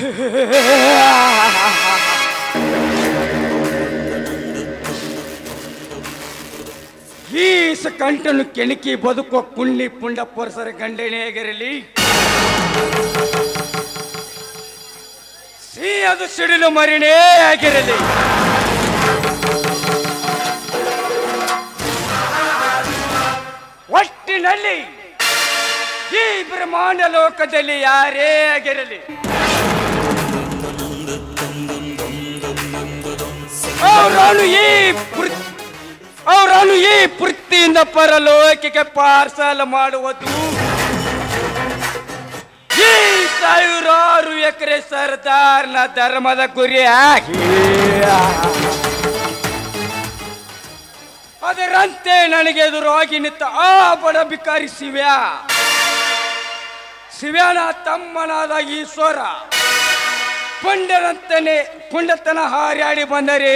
ಈಸ ಕಂಠನು ಕೆಣಕಿ ಬದುಕೋ ಪುಣ್ಯ ಪುಂಡ ಪೊರಸರ ಗಂಡನೆಯಾಗಿರಲಿ ಸಿಹಿಯದು ಸಿಡಿಲು ಮರಿಣೇ ಆಗಿರಲಿ ಒಟ್ಟಿನಲ್ಲಿ ಈ ಬ್ರಹ್ಮಾಂಡ ಲೋಕದಲ್ಲಿ ಯಾರೇ ಆಗಿರಲಿ ಅವರನ್ನು ಈ ಪೃ- ಅವರನ್ನು ಈ ಪೃಥ್ವಿಯಿಂದ ಪರಲೋಕಕ್ಕೆ ಪಾರ್ಸಲ್ ಮಾಡುವುದು ಈ ಸಾವಿರಾರು ಎಕರೆ ಸರ್ದಾರ್ನ ಧರ್ಮದ ಗುರಿ ಆಗಿ ಅದರಂತೆ ನನಗೆ ಎದುರಾಗಿ ನಿಂತ ಆ ಬಡ ಬಿಕಾರಿ ಶಿವ್ಯ ಶಿವ್ಯನ ತಮ್ಮನಾದ ಈಶ್ವರ ಪುಂಡನಂತನೇ ಪುಂಡತನ ಹಾರಾಡಿ ಬಂದರೆ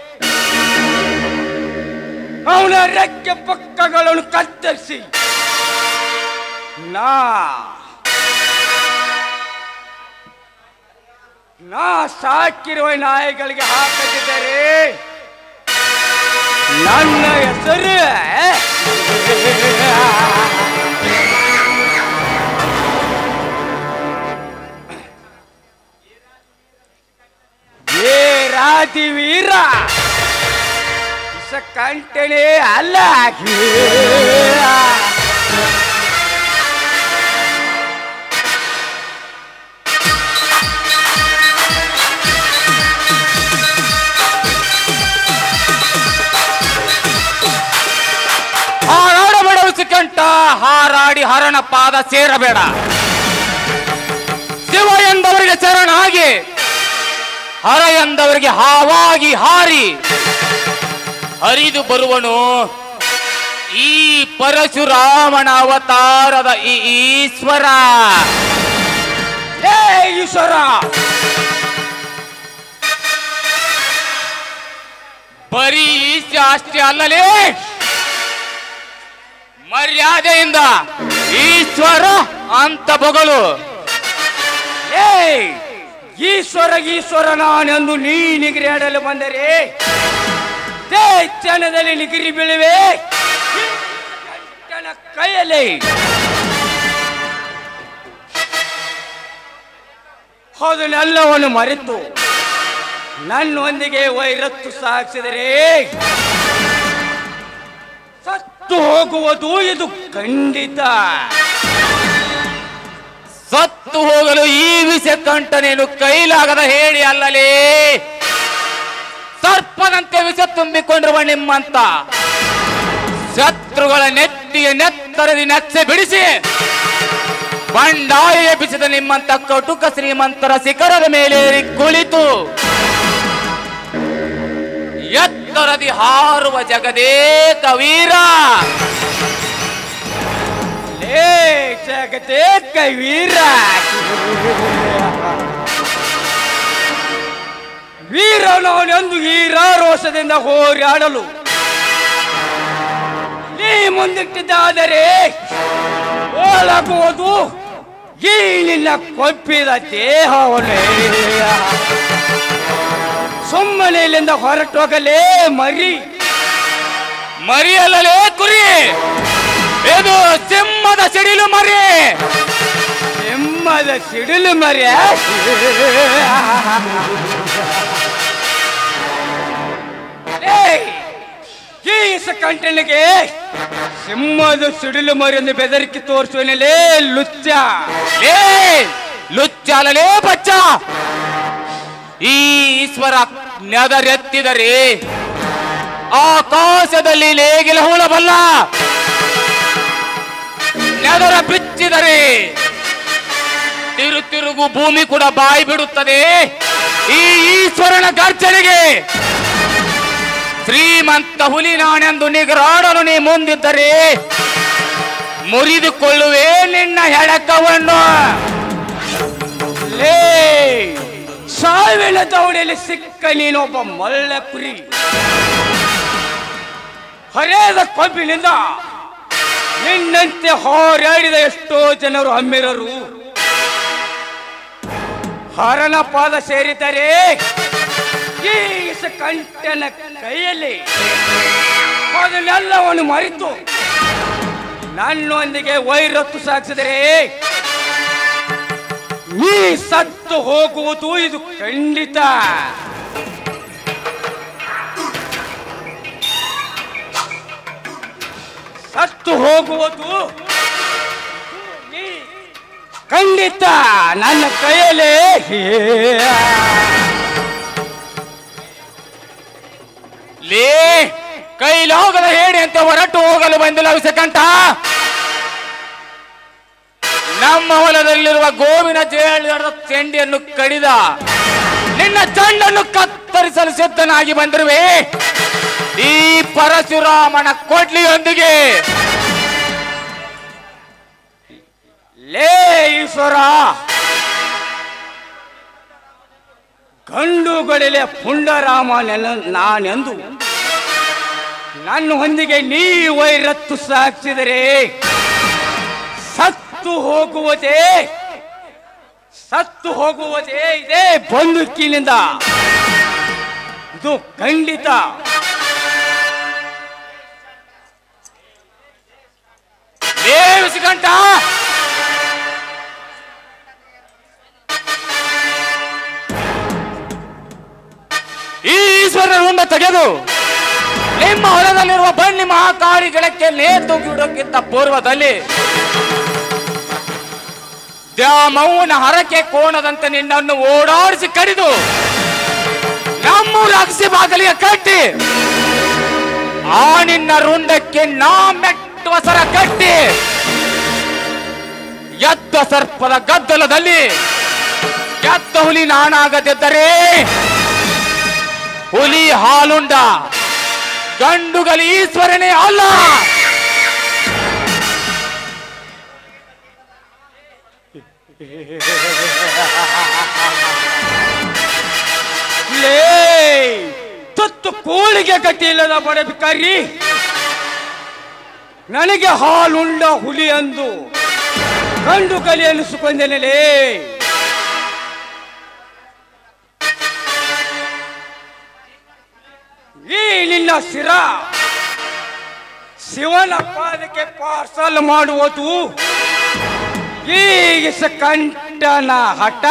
ಅವನ ರೆಕ್ಕೆ ಪಕ್ಕಗಳನ್ನು ಕತ್ತರಿಸಿ ನಾ ನಾ ಸಾಕಿರುವ ನಾಯಿಗಳಿಗೆ ಹಾಕದಿದ್ದರೆ ನನ್ನ ಹೆಸರು ಏ ರಾತಿ ವೀರ ಕಂಟನೆ ಅಲ್ಲ ಹಾರಾಡಬೇಡ ಉಸಿಕಂಠ ಹಾರಾಡಿ ಹರಣ ಪಾದ ಸೇರಬೇಡ ಶಿವ ಎಂದವರಿಗೆ ಶರಣಾಗಿ ಹರ ಎಂದವರಿಗೆ ಹಾವಾಗಿ ಹಾರಿ ಹರಿದು ಬರುವನು ಈ ಪರಶುರಾಮನ ಅವತಾರದ ಈ ಈಶ್ವರ ಏ ಈಶ್ವರ ಬರೀ ಈಶ್ಯ ಅಷ್ಟೇ ಅಲ್ಲಲೇ ಮರ್ಯಾದೆಯಿಂದ ಈಶ್ವರ ಅಂತ ಬೊಗಳು ಏ ಈಶ್ವರ ಈಶ್ವರ ನಾನೆಂದು ನೀ ನಿಗರಿ ಆಡಲು ಬಂದರೆ ತೇ ಕ್ಷಣದಲ್ಲಿ ನಿಗರಿ ಬೀಳುವೆ ಈ ಗಂಟನ ಕೈಯಲ್ಲಿ ಅದನ್ನೆಲ್ಲವನ್ನು ಮರೆತು ನನ್ನೊಂದಿಗೆ ವೈರತ್ತು ಸಾಗಿಸಿದರೆ ಸತ್ತು ಹೋಗುವುದು ಇದು ಖಂಡಿತ ಸತ್ತು ಹೋಗಲು ಈ ವಿಷ ಕಂಠನೇನು ಕೈಲಾಗದ ಹೇಳಿ ಅಲ್ಲಲೇ ಸರ್ಪದಂತೆ ವಿಷ ತುಂಬಿಕೊಂಡಿರುವ ನಿಮ್ಮಂತ ಶತ್ರುಗಳ ನೆತ್ತಿಯ ನೆತ್ತರದಿ ನಚ್ಚೆ ಬಿಡಿಸಿ ಬಂಡಾಯ ಎಬ್ಬಿಸಿದ ನಿಮ್ಮಂತ ಕಟುಕ ಶ್ರೀಮಂತರ ಶಿಖರದ ಮೇಲೆ ಏರಿ ಕುಳಿತು ಎತ್ತರದಿ ಹಾರುವ ಜಗದೇಕ ವೀರ ಏ ಜಗತ್ತೇ ಕೈವೀರ ವೀರ ನಾನೆಂದು ವೀರ ರೋಷದಿಂದ ಹೋರಾಡಲು ನೀ ಮುಂದಿಟ್ಟಿದ್ದಾದರೆ ಒಳಗುವುದು ಈ ನಿನ್ನ ಕೊಪ್ಪಿದ ದೇಹವನ್ನೇ ಸುಮ್ಮನೆ ಇಲ್ಲಿಂದ ಹೊರಟೋಗಲೇ ಮರಿ ಮರಿಯಲ್ಲಲೇ ಕುರಿ ಇದು ಸಿಂಹದ ಸಿಡಿಲು ಮರಿ ಸಿಂಹದ ಸಿಡಿಲು ಮರಿ ಈಸ ಕಂಟನಿಗೆ ಸಿಂಹದ ಸಿಡಿಲು ಮರಿ ಎಂದು ಬೆದರಿಕೆ ತೋರಿಸುವನಲ್ಲೇ ಲುಚ್ಚ ಲೇ ಲುಚ್ಚಾಲಲೇ ಬಚ್ಚ ಈ ಈಶ್ವರ ನೆದರೆತ್ತಿದರೆ ಆಕಾಶದಲ್ಲಿ ನೇಗಿಲ ಹೂಳಬಲ್ಲ ನೆದರ ಬಿಚ್ಚಿದರೆ ತಿರು ತಿರುಗು ಭೂಮಿ ಕೂಡ ಬಾಯಿ ಬಿಡುತ್ತದೆ ಈ ಈಶ್ವರನ ಗರ್ಜನೆಗೆ ಶ್ರೀಮಂತ ಹುಲಿ ನಾನೆಂದು ನಿಗರಾಡಲು ನೀ ಮುಂದಿದ್ದರೆ ಮುರಿದುಕೊಳ್ಳುವೆ ನಿನ್ನ ಹೆಡಕವನ್ನು ಲೇ ಸಾವಿನ ದೌಡೆಯಲ್ಲಿ ಸಿಕ್ಕ ನೀನೊಬ್ಬ ಮಳ್ಳ ಕುರಿ ಹರಿಯದ ಕೊಬ್ಬಿನಿಂದ ನಿನ್ನಂತೆ ಹೋರಾಡಿದ ಎಷ್ಟೋ ಜನರು ಹಮ್ಮಿರರು ಹರನ ಪಾದ ಸೇರಿದರೆ ಈ ಕಂಠನ ಕೈಯಲ್ಲಿ ಅದನ್ನೆಲ್ಲವನ್ನು ಮರೆತು ನನ್ನೊಂದಿಗೆ ವೈರತ್ತು ಸಾಗಿಸಿದರೆ ನೀ ಸತ್ತು ಹೋಗುವುದು ಇದು ಖಂಡಿತ ಸತ್ತು ಹೋಗುವುದು ನೀ ಖಂಡಿತ ನನ್ನ ಕೈಯಲ್ಲಿ ಲೇ ಕೈಲಾಗದ ಹೇಳಿ ಅಂತ ಹೊರಟು ಹೋಗಲು ಬಂದಿಲ್ಲ ವಿಷಕಂಠ ನಮ್ಮ ಹೊಲದಲ್ಲಿರುವ ಗೋವಿನ ಜೇಳದ ಚೆಂಡಿಯನ್ನು ಕಡಿದ ನಿನ್ನ ಚಂಡನ್ನು ಕತ್ತರಿಸಲು ಸಿದ್ಧನಾಗಿ ಬಂದಿರುವೆ ಈ ಪರಶುರಾಮನ ಕೊಡ್ಲಿಯೊಂದಿಗೆ ಲೇ ಈಶ್ವರ ಗಂಡುಗಳಿಲೆ ಪುಂಡರಾಮ ನೆನ- ನಾನೆಂದು ನನ್ನ ಹೊಂದಿಗೆ ನೀ ವೈರತ್ತು ಸಾಕ್ಷಿದರೆ ಸತ್ತು ಹೋಗುವುದೇ ಸತ್ತು ಹೋಗುವುದೇ ಇದೇ ಬಂದೂಕಿನಿಂದ ಇದು ಖಂಡಿತ ಲೇ ವಿಷಕಂಠ ಈ ಈಶ್ವರನಿಂದ ತೆಗೆದು ನಿಮ್ಮ ಹೊಲದಲ್ಲಿರುವ ಬನ್ನಿ ಮಹಾಕಾಳಿ ಗಿಡಕ್ಕೆ ನೇತು ಬಿಡೋಕ್ಕಿಂತ ಪೂರ್ವದಲ್ಲಿ ದ್ಯಾಮವ್ವನ ಹರಕೆ ಕೋಣದಂತೆ ನಿನ್ನನ್ನು ಓಡಾಡಿಸಿ ಕಡಿದು ನಮ್ಮೂರ ಅಗಸಿ ಬಾಗಲಿಗೆ ಕಟ್ಟಿ ಆ ನಿನ್ನ ರುಂಡಕ್ಕೆ ನಾ ಮೆಟ್ಟುವ ಸರ ಕಟ್ಟಿ ಎದ್ದ ಸರ್ಪದ ಗದ್ದಲದಲ್ಲಿ ಎದ್ದ ಹುಲಿ ನಾನಾಗದಿದ್ದರೆ ಹುಲಿ ಹಾಲುಂಡ ಗಂಡುಗಲಿ ಈಶ್ವರನೇ ಅಲ್ಲ ಲೇ ತುತ್ತು ಕೂಳಿಗೆ ಗತಿ ಇಲ್ಲದ ಬಡಬಿಕಾರಿ ನನಗೆ ಹಾಲುಂಡ ಹುಲಿ ಅಂದು ಗಂಡು ಕಲಿ ಅನಿಸಿಕೊಂಡೆನಲೇ ಈ ನಿನ್ನ ಶಿರ ಶಿವನ ಪಾದಕ್ಕೆ ಪಾರ್ಸಲ್ ಮಾಡುವುದು ಈಗ ಕಂಠನ ಹಠ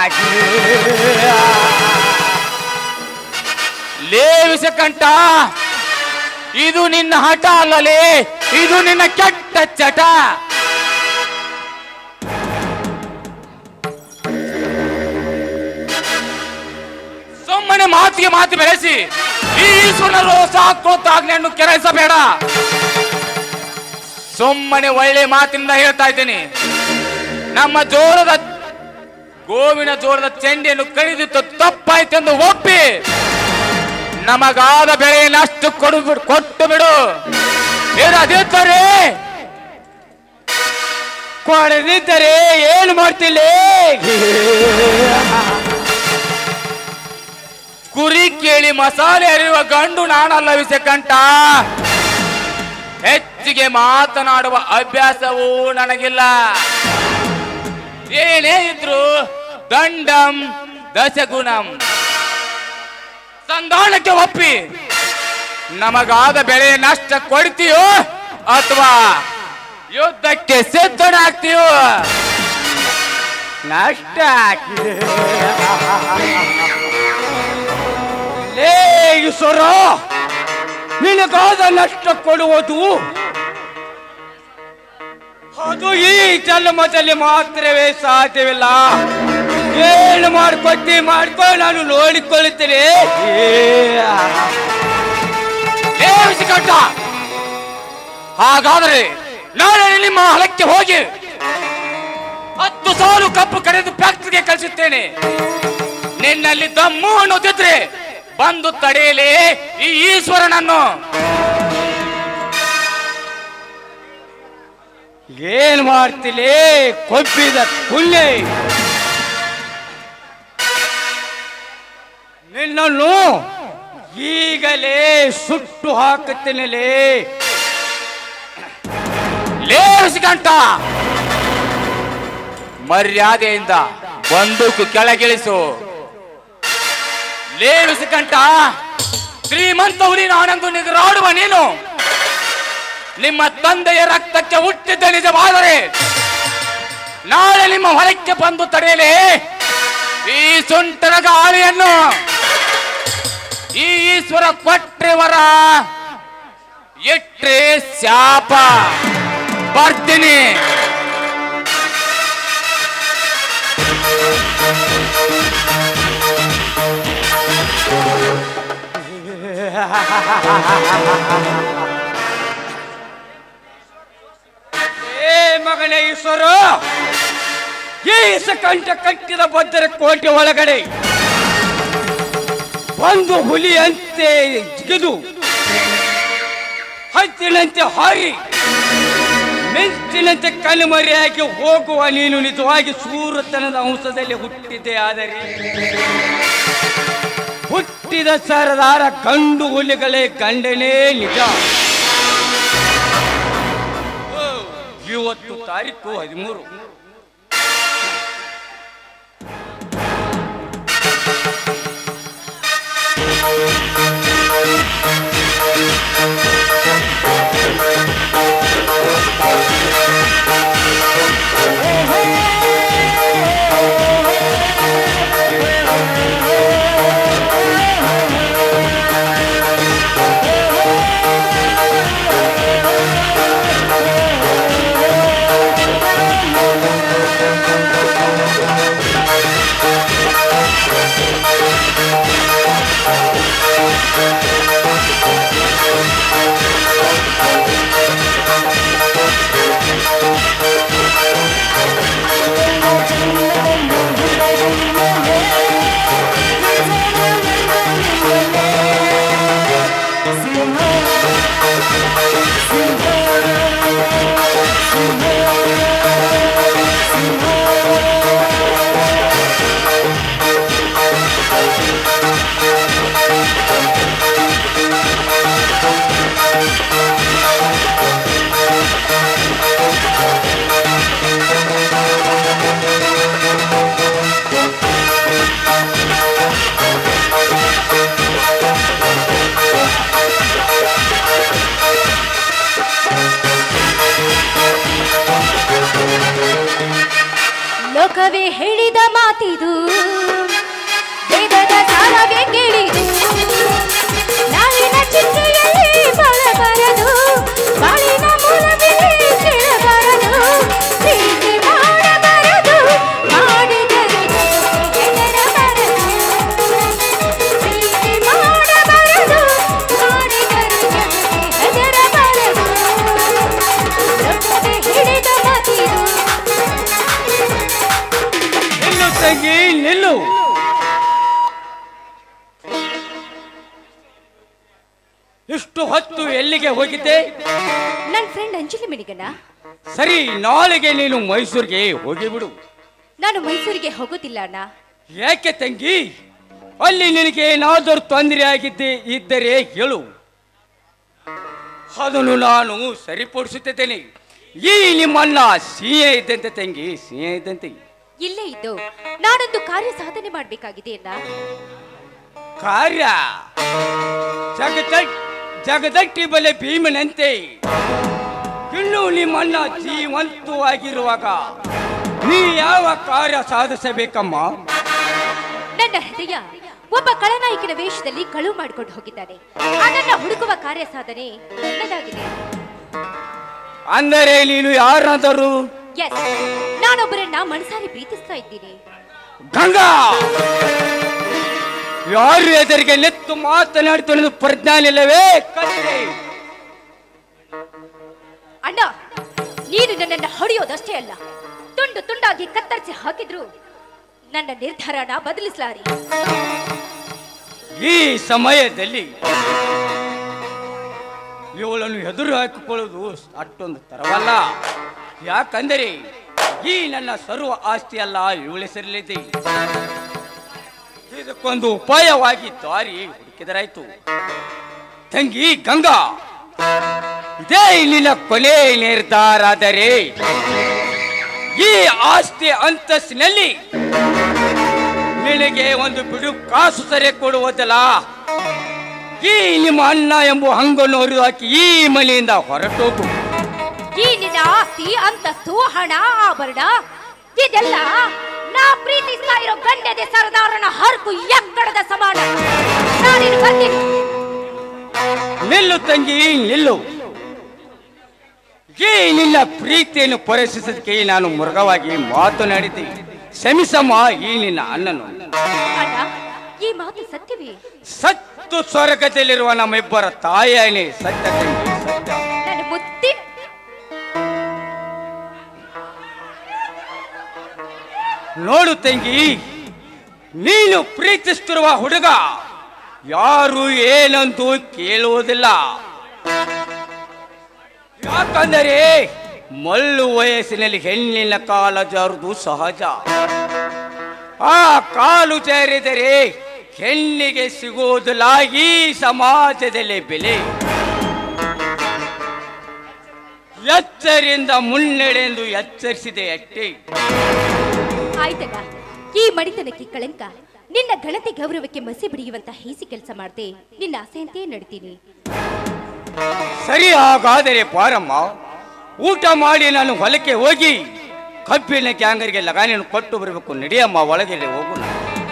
ಲೇ ವಿಷಕಂಠ ಇದು ನಿನ್ನ ಹಠ ಅಲ್ಲಲೇ ಇದು ನಿನ್ನ ಕೆಟ್ಟ ಚಟ ಸುಮ್ಮನೆ ಮಾತಿಗೆ ಮಾತು ಬೆಳೆಸಿ ಈ ಈಶ್ವರರು ಸಾಕೋತಾಗ್ನೆಯನ್ನು ಕೆರಳಿಸಬೇಡ ಸುಮ್ಮನೆ ಒಳ್ಳೆ ಮಾತಿನಿಂದ ಹೇಳ್ತಾ ಇದ್ದೀನಿ ನಮ್ಮ ಜೋರದ ಗೋವಿನ ಜೋರದ ಚೆಂಡಿಯನ್ನು ಕಡಿದಿತ್ತು ತಪ್ಪಾಯ್ತೆಂದು ಒಪ್ಪಿ ನಮಗಾದ ಬೆಳೆಯನ್ನಷ್ಟು ಕೊಡು ಬಿಡು ಕೊಟ್ಟು ಬಿಡು ಇರದಿದ್ದರೆ ಕೊಡದಿದ್ದರೆ ಏನು ಮಾಡ್ತಿಲ್ಲ ಕುರಿ ಕೇಳಿ ಮಸಾಲೆ ಅರಿಯುವ ಗಂಡು ನಾನಲ್ಲ ವಿಷಕಂಠ ಹೆಚ್ಚಿಗೆ ಮಾತನಾಡುವ ಅಭ್ಯಾಸವೂ ನನಗಿಲ್ಲ ಏನೇ ಇದ್ರು ದಂಡಂ ದಶಗುಣಂ ಸಂಧಾನಕ್ಕೆ ಒಪ್ಪಿ ನಮಗಾದ ಬೆಳೆ ನಷ್ಟ ಕೊಡ್ತೀಯೋ ಅಥವಾ ಯುದ್ಧಕ್ಕೆ ಸಿದ್ಧನಾಗ್ತೀಯೋ ನಷ್ಟ ಲೇ ಈಶ್ವರ ನಿನಗಾದ ನಷ್ಟ ಕೊಡುವುದು ಅದು ಈ ಜನ್ಮದಲ್ಲಿ ಮಾತ್ರವೇ ಸಾಧ್ಯವಿಲ್ಲ ಏನು ಮಾಡ್ಕೊತಿ ಮಾಡ್ಕೊ ನಾನು ನೋಡಿಕೊಳ್ಳುತ್ತೇನೆ ಏ ವಿಷಕಂಠ ಹಾಗಾದರೆ ನಾಳೆ ನಿಮ್ಮ ಹೊಲಕ್ಕೆ ಹೋಗಿ ಹತ್ತು ಸಾಲು ಕಪ್ಪು ಕರೆದು ಫ್ಯಾಕ್ಟರಿಗೆ ಕಳಿಸುತ್ತೇನೆ ನಿನ್ನಲ್ಲಿ ದಮ್ಮು ಅನ್ನೋದಿದ್ರೆ ಬಂದು ತಡೆಯಲಿ ಈ ಈಶ್ವರನನ್ನು ಏನ್ ಮಾಡ್ತಿಲೇ ಕೊಬ್ಬಿದ ಕುಲ್ಲೆ ನಿನ್ನನ್ನು ಈಗಲೇ ಸುಟ್ಟು ಹಾಕುತ್ತೇನಲೇ ಲೇ ವಿಷಕಂಠ ಮರ್ಯಾದೆಯಿಂದ ಬಂದೂಕು ಕೆಳಗಿಳಿಸು ಲೇವಿಸಿ ಕಂಠ ಶ್ರೀಮಂತ ಹುಲಿ ನಾನೆಂದು ನಿಗರಾಡುವ ನೀನು ನಿಮ್ಮ ತಂದೆಯ ರಕ್ತಕ್ಕೆ ಹುಟ್ಟಿದ್ದ ನಿಜವಾದರೆ ನಾಳೆ ನಿಮ್ಮ ಹೊಲಕ್ಕೆ ಬಂದು ತಡೆಯಲಿ ಈ ಸುಂಟರ ಗಾಳಿಯನ್ನು ಈ ಈಶ್ವರ ಕೊಟ್ರೆ ವರ ಇಟ್ರೆ ಶಾಪ ಬರ್ತೀನಿ ಏ ಮಗನೇ ಈಶ್ವರ ಈ ಕಂಠ ಕಟ್ಟಿದ ಬದ್ಧರ ಕೋಟೆ ಒಳಗಡೆ ಒಂದು ಹುಲಿಯಂತೆ ಜಿಗಿದು ಹತ್ತಿನಂತೆ ಹಾರಿ ಮೆಂಚಿನಂತೆ ಕಣ್ಮರೆಯಾಗಿ ಹೋಗುವ ನೀನು ನಿಜವಾಗಿ ಸೂರತನದ ಅಂಶದಲ್ಲಿ ಹುಟ್ಟಿದ್ದೆ ಆದರೆ ಹುಟ್ಟಿದ ಸರದಾರ ಗಂಡು ಹುಲಿಗಳೇ ಗಂಡನೇ ನಿಜ ಓ, ಇವತ್ತು ತಾರೀಕು ಹದಿಮೂರು ಲೋಕವೇ ಹೇಳಿದ ಮಾತಿದು ವೇದದ ಸಾರವೇ ಕೇಳಿದು ನಾಳಿನ ಚಿಂತೆಯಲ್ಲಿ ಬಾಳಬಾರದು ಬಾಳಿನ ಮೂಲದಲ್ಲಿ ಕೇಳಬಾರದು ಪ್ರೀತಿ ಮಾಡಬಾರದು ಮಾಡಿದರೆ ಹೆದರಬಾರದು ಪ್ರೀತಿ ಮಾಡಬಾರದು ಮಾಡಿದರೆ ಹೆದರಬಾರದು ಲೋಕವೇ ಹೇಳಿದ ಮಾತಿದು ನಿಲ್ಲು ತಂಗಿ ನಿಲ್ಲು ಇಷ್ಟು ಹೊತ್ತು ಎಲ್ಲಿಗೆ ಹೋಗಿದ್ದೆ ನನ್ನ ಫ್ರೆಂಡ್ ಅಂಜಲಿ ಮಿಣಿಗನ ಸರಿ ನಾಳೆಗೆ ನೀನು ಮೈಸೂರಿಗೆ ಹೋಗಿಬಿಡು ನಾನು ಮೈಸೂರಿಗೆ ಹೋಗೋದಿಲ್ಲ ಅಣ್ಣ ಯಾಕೆ ತಂಗಿ ಅಲ್ಲಿ ನಿನಗೆ ಏನಾದರೂ ತೊಂದರೆ ಆಗಿದ್ದೆ ಇದ್ದರೆ ಹೇಳು ಅದನ್ನು ನಾನು ಸರಿಪಡಿಸುತ್ತಿದ್ದೇನೆ ಈ ನಿಮ್ಮನ್ನ ಸಿಎ ಇದ್ದಂತೆ ತಂಗಿ ಸಿಎ ಇದ್ದಂತೆ ಇಲ್ಲೇ ಇದ್ದು ನಾನೊಂದು ಕಾರ್ಯ ಸಾಧನೆ ಮಾಡ್ಬೇಕಾಗಿದೆ ಅಣ್ಣ ಕಾರ್ಯ ಜಗದ ಜಗದಟ್ಟಿ ಬಲೆ ಭೀಮನಂತೆ ಇನ್ನು ನಿಮ್ಮನ್ನ ಜೀವಂತವಾಗಿರುವಾಗ ನೀ ಯಾವ ಕಾರ್ಯ ಸಾಧಿಸಬೇಕಮ್ಮ ನನ್ನ ಹೃದಯ ಒಬ್ಬ ಕಳನಾಯಕನ ವೇಷದಲ್ಲಿ ಕಳುವು ಮಾಡಿಕೊಂಡು ಹೋಗಿದ್ದಾನೆ ಅದನ್ನ ಹುಡುಕುವ ಕಾರ್ಯ ಸಾಧನೆ ನನ್ನದಾಗಿದೆ ಅಂದರೆ ನೀನು ಯಾರಾದರೂ ಎಸ್ ನಾನೊಬ್ಬರನ್ನ ಮನಸಾರಿ ಪ್ರೀತಿಸ್ತಾ ಇದ್ದೀನಿ ಗಂಗಾ ಯಾರು ಎದುರಿಗೆ ನೆತ್ತು ಮಾತನಾಡ್ತಾನದು ಪ್ರಜ್ಞಾನಿಲ್ಲವೇ ಕತ್ತೆ ಅಣ್ಣ ನೀನು ನನ್ನನ್ನ ಹೊಡೆಯೋದಷ್ಟೇ ಅಲ್ಲ ತುಂಡು ತುಂಡಾಗಿ ಕತ್ತರಿಸಿ ಹಾಕಿದ್ರು ನನ್ನ ನಿರ್ಧಾರನ ಬದಲಿಸಲಾರಿ ಈ ಸಮಯದಲ್ಲಿ ಇವಳನ್ನು ಎದುರು ಹಾಕಿಕೊಳ್ಳುವುದು ಅಷ್ಟೊಂದು ತರವಲ್ಲ ಯಾಕಂದರೆ ಈ ನನ್ನ ಸರ್ವ ಆಸ್ತಿ ಅಲ್ಲ ಇವಳ ಹೆಸರಲ್ಲಿದೆ ಇದಕ್ಕೊಂದು ಉಪಾಯವಾಗಿ ದಾರಿ ಹುಡುಕಿದರಾಯ್ತು ತಂಗಿ ಗಂಗಾ ಇದೇ ನಿನ್ನ ಕೊನೆ ನಿರ್ಧಾರ ಆದರೆ ಈ ಆಸ್ತಿ ಅಂತಸ್ತಿನಲ್ಲಿ ನಿನಗೆ ಒಂದು ಬಿಡು ಕಾಸು ಸರಿ ಕೊಡುವುದಲ್ಲ ಈ ನಿಮ್ಮ ಅಣ್ಣ ಎಂಬ ಹಂಗನ್ನು ಹರಿದು ಹಾಕಿ ಈ ಮನೆಯಿಂದ ಹೊರಟೋಗು ಈ ನಿನ್ನ ಆಸ್ತಿ ಅಂತಸ್ತು ಹಣ ಆಭರಣ ಇದೆಲ್ಲ ನಾ ಪ್ರೀತಿಸ್ತಾ ಇರೋ ಗಂಡದೆ ಸರದಾರನ ಹರಕು ಎಕ್ಕಡದ ಸಮಾನ ನಾನಿನ್ನು ಬರ್ತೀನಿ ನಿಲ್ಲು ತಂಗಿ ನಿಲ್ಲು ಈ ನಿನ್ನ ಪ್ರೀತಿಯನ್ನು ಪರೀಕ್ಷಿಸೋದಕ್ಕೆ ನಾನು ಮೃಗವಾಗಿ ಮಾತನಾಡಿದ್ದೆ ಕ್ಷಮಿಸಮ್ಮ ಈ ನಿನ್ನ ಅಣ್ಣನು ಅಣ್ಣ ಈ ಮಾತು ಸತ್ಯವೇ ಸತ್ತು ಸ್ವರ್ಗದಲ್ಲಿರುವ ನಮ್ಮಿಬ್ಬರ ತಾಯಿಯೇ ಸತ್ಯ ತಂಗಿ ಸತ್ಯ ನನ್ನ ಮುದ್ದಿನ ನೋಡು ತಂಗಿ ನೀನು ಪ್ರೀತಿಸುತ್ತಿರುವ ಹುಡುಗ ಯಾರು ಏನಂತೂ ಕೇಳುವುದಿಲ್ಲ ಯಾಕಂದರೆ ಮಲ್ಲು ವಯಸ್ಸಿನಲ್ಲಿ ಹೆಣ್ಣಿನ ಕಾಲ ಜಾರುವುದು ಸಹಜ ಆ ಕಾಲು ಜಾರಿದರೆ ಹೆಣ್ಣಿಗೆ ಸಿಗುವುದಿಲ್ಲ ಈ ಸಮಾಜದಲ್ಲಿ ಬೆಲೆ ಎಚ್ಚರಿಂದ ಮುನ್ನಡೆಂದು ಎಚ್ಚರಿಸಿದೆ ಅಷ್ಟೇ ಆಯ್ತಣ್ಣ ಈ ಮಡಿತನಕ್ಕೆ ಕಳಂಕ ನಿನ್ನ ಘನತೆ ಗೌರವಕ್ಕೆ ಮಸಿ ಬಿಡಿಯುವಂತ ಹೀಸಿ ಕೆಲಸ ಮಾಡ್ದೆ ನಿನ್ನ ಆಸೆಯಂತೆಯೇ ನಡ್ತೀನಿ ಸರಿ ಹಾಗಾದರೆ ಪಾರಮ್ಮ ಊಟ ಮಾಡಿ ನಾನು ಹೊಲಕ್ಕೆ ಹೋಗಿ ಕಬ್ಬಿನ ಗ್ಯಾಂಗರಿಗೆ ಲಗಾನಿಯನ್ನು ಕೊಟ್ಟು ಬರಬೇಕು ನಡಿಯಮ್ಮ ಒಳಗೆ ಹೋಗೋಣ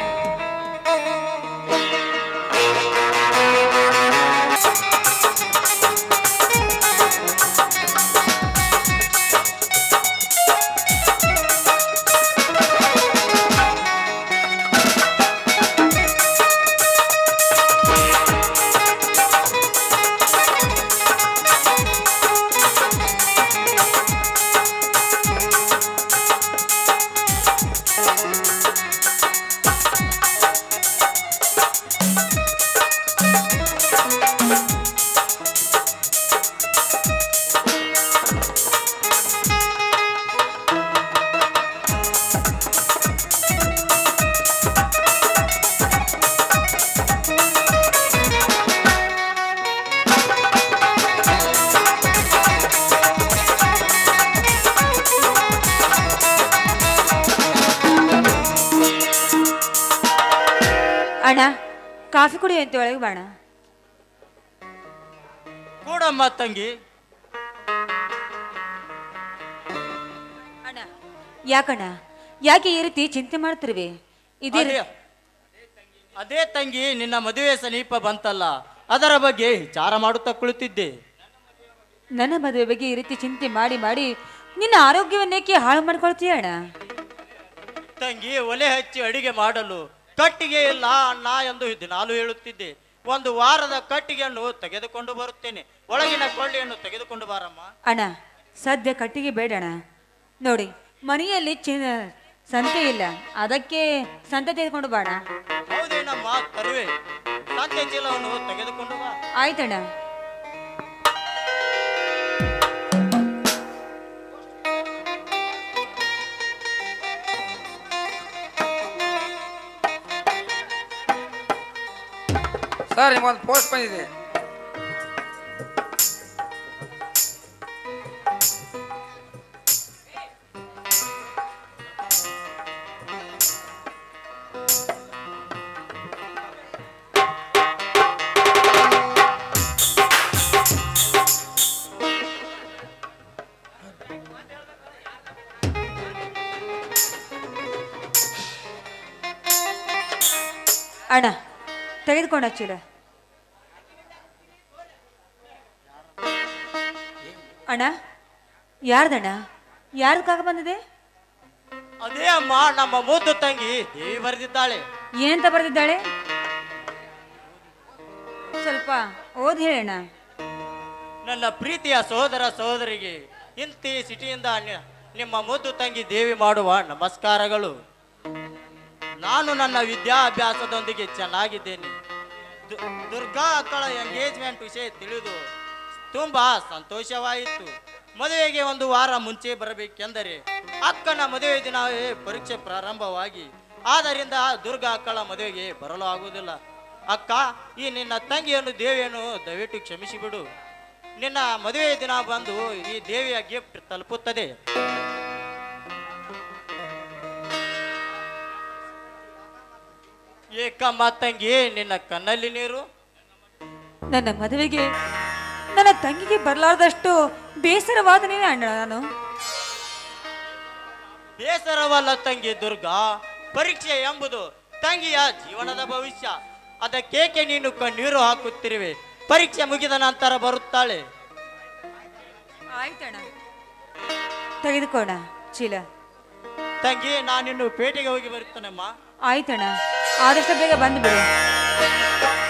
ಅಣ್ಣ ಕಾಫಿ ಕುಡಿ ಅಂತ ಒಳಗೆ ಬಾಣ ಕೂಡಮ್ಮ ತಂಗಿ ಅಣ್ಣ ಯಾಕಣ್ಣ ಯಾಕೆ ಈ ರೀತಿ ಚಿಂತೆ ಮಾಡ್ತಿರುವೆ ಇದೇ ಅದೇ ಅದೇ ತಂಗಿ ನಿನ್ನ ಮದುವೆ ಸಮೀಪ ಬಂತಲ್ಲ ಅದರ ಬಗ್ಗೆ ವಿಚಾರ ಮಾಡುತ್ತಾ ಕುಳಿತಿದ್ದೆ ನನ್ನ ಮದುವೆ ಬಗ್ಗೆ ಈ ರೀತಿ ಚಿಂತೆ ಮಾಡಿ ಮಾಡಿ ನಿನ್ನ ಆರೋಗ್ಯವನ್ನೇಕೆ ಹಾಳು ಮಾಡ್ಕೊಳ್ತೀಯ ಅಣ್ಣ ತಂಗಿ ಒಲೆ ಹಚ್ಚಿ ಅಡಿಗೆ ಮಾಡಲು ಕಟ್ಟಿಗೆ ಇಲ್ಲ ಅಣ್ಣ ಎಂದು ದಿನಾಲು ಹೇಳುತ್ತಿದ್ದೆ ಒಂದು ವಾರದ ಕಟ್ಟಿಗೆಯನ್ನು ತೆಗೆದುಕೊಂಡು ಬರುತ್ತೇನೆ ಒಳಗಿನ ಕೊಳ್ಳಿಯನ್ನು ತೆಗೆದುಕೊಂಡು ಬಾರಮ್ಮ ಅಣ್ಣ ಸದ್ಯ ಕಟ್ಟಿಗೆ ಬೇಡಣ ನೋಡಿ ಮನೆಯಲ್ಲಿ ಚಿ ಸಂತೆ ಇಲ್ಲ ಅದಕ್ಕೆ ಸಂತೆ ತೆಗೆದುಕೊಂಡು ಬಾಣ ಹೌದೇನಮ್ಮ ತರುವೆ ಸಂತೆ ಚೀಲವನ್ನು ತೆಗೆದುಕೊಂಡು ಬಾ ಆಯ್ತಣ್ಣ ಸರ್ ನಿಮ್ಗೊಂದು ಪೋಸ್ಟ್ ಬಂದಿದೆ ಅಣ್ಣ ತೆಗೆದುಕೊಂಡ ಚೀಲ ಅಣ್ಣ ಯಾರ್ದಣ್ಣ ಯಾರ್ದಕ್ಕಾಗ ಬಂದಿದೆ ಅದೇ ಅಮ್ಮ ನಮ್ಮ ಮುದ್ದು ತಂಗಿ ದೇವಿ ಬರೆದಿದ್ದಾಳೆ ಏನಂತ ಬರೆದಿದ್ದಾಳೆ ಸ್ವಲ್ಪ ಓದಿ ಹೇಳಣ್ಣ ನನ್ನ ಪ್ರೀತಿಯ ಸಹೋದರ ಸಹೋದರಿಗೆ ಇಂತಿ ಸಿಟಿಯಿಂದ ನಿ- ನಿಮ್ಮ ಮುದ್ದು ತಂಗಿ ದೇವಿ ಮಾಡುವ ನಮಸ್ಕಾರಗಳು ನಾನು ನನ್ನ ವಿದ್ಯಾಭ್ಯಾಸದೊಂದಿಗೆ ಚೆನ್ನಾಗಿದ್ದೇನೆ ದು- ದುರ್ಗಾ ಅಕ್ಕಳ ಎಂಗೇಜ್ಮೆಂಟ್ ವಿಷಯ ತಿಳಿದು ತುಂಬಾ ಸಂತೋಷವಾಯಿತು ಮದುವೆಗೆ ಒಂದು ವಾರ ಮುಂಚೆ ಬರಬೇಕೆಂದರೆ ಅಕ್ಕನ ಮದುವೆ ದಿನವೇ ಪರೀಕ್ಷೆ ಪ್ರಾರಂಭವಾಗಿ ಆದ್ದರಿಂದ ದುರ್ಗಾ ಅಕ್ಕಳ ಮದುವೆಗೆ ಬರಲು ಆಗುವುದಿಲ್ಲ ಅಕ್ಕ ಈ ನಿನ್ನ ತಂಗಿಯನ್ನು ದೇವಿಯನ್ನು ದಯವಿಟ್ಟು ಕ್ಷಮಿಸಿಬಿಡು ನಿನ್ನ ಮದುವೆ ದಿನ ಬಂದು ಈ ದೇವಿಯ ಗಿಫ್ಟ್ ತಲುಪುತ್ತದೆ ಏಕಮ್ಮ ತಂಗಿ ನಿನ್ನ ಕಣ್ಣಲ್ಲಿ ನೀರು ನನ್ನ ಮದುವೆಗೆ ನನ್ನ ತಂಗಿಗೆ ಬರಲಾರ್ದಷ್ಟು ಬೇಸರವಾದ ನೀವೇ ಅಣ್ಣ ನಾನು ಬೇಸರವಲ್ಲ ತಂಗಿ ದುರ್ಗಾ ಪರೀಕ್ಷೆ ಎಂಬುದು ತಂಗಿಯ ಜೀವನದ ಭವಿಷ್ಯ ಅದಕ್ಕೇಕೆ ನೀನು ಕಣ್ಣೀರು ಹಾಕುತ್ತಿರುವೆ ಪರೀಕ್ಷೆ ಮುಗಿದ ನಂತರ ಬರುತ್ತಾಳೆ ಆಯ್ತಣ್ಣ ತೆಗೆದುಕೋಣ ಚೀಲ ತಂಗಿ ನಾನಿನ್ನು ಪೇಟೆಗೆ ಹೋಗಿ ಬರುತ್ತೇನಮ್ಮ ಆಯ್ತಣ್ಣ ಆದಷ್ಟು ಬೇಗ ಬಂದು ಬಿಡು